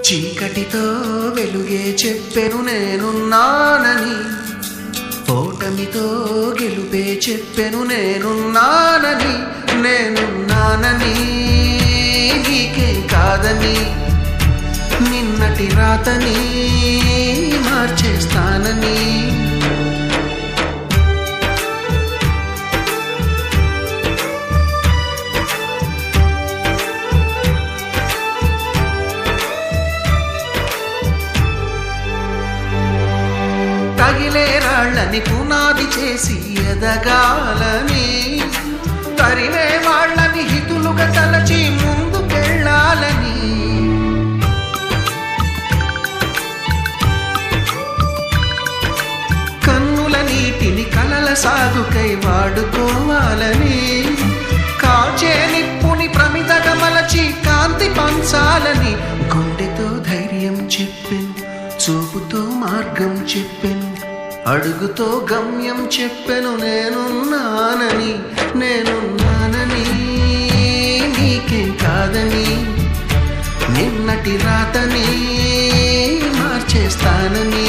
చీకటితో వెలుగే చెప్పెను నేనున్నానని ఓటమితో గెలుపే చెప్పెను నేనున్నానని నేనున్నానని నీకేం కాదని నిన్నటి రాతని మార్చేస్తానని తగిలే రాళ్ళని పునాది చేసి ఎదగాలని తరిమే వాళ్ళని హితులుగా తలచి ముందుకెళ్ళాలని కన్నుల నీటిని కలల సాగుకై వాడుకోవాలని కాచే నిప్పుని ప్రమిదగా మలచి కాంతి పంచాలని గుండెతో ధైర్యం చెప్పెను చూపుతో మార్గం చెప్పెను అడుగుతో గమ్యం చెప్పెను నేనున్నానని నేనున్నానని నీకేం కాదని నిన్నటి రాతని మార్చేస్తానని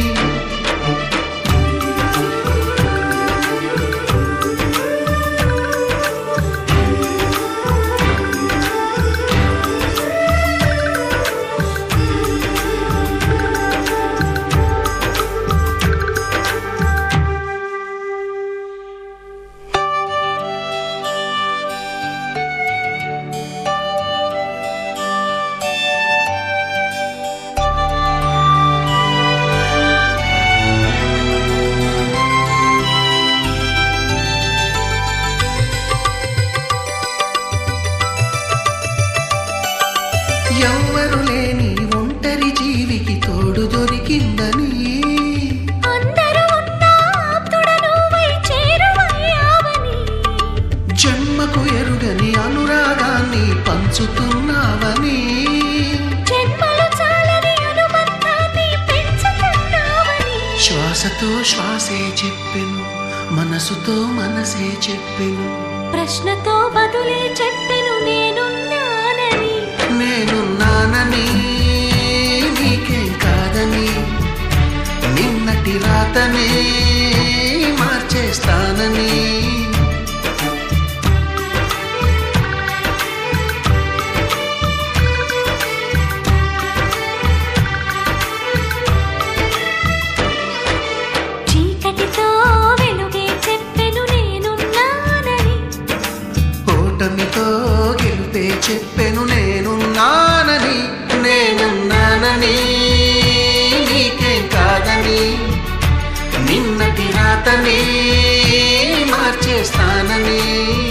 ఎవ్వరు లేని ఒంటరి జీవికి తోడు దొరికిందని అందరూ ఉన్నా ఆప్తుడ నువ్వై చేరువయ్యావని జన్మకు ఎరుగని అనురాగాన్ని పంచుతున్నావని జన్మలు చాలని అనుబంధాన్ని పెంచుతున్నావని శ్వాసతో శ్వాసే చెప్పెను మనసుతో మనసే చెప్పెను ప్రశ్నతో బదులే చెప్పెను నేనున్నానని నేనున్నానని నీకేం కాదని నిన్నటి రాతనే మార్చేస్తానని చీకటితో వెలుగే చెప్పెను నేనున్నానని ఓటమితో గెలుపే చెప్పెను నేనున్నానని నేనున్నానని నీకేం కాదని నిన్నటి రాతని మార్చేస్తానని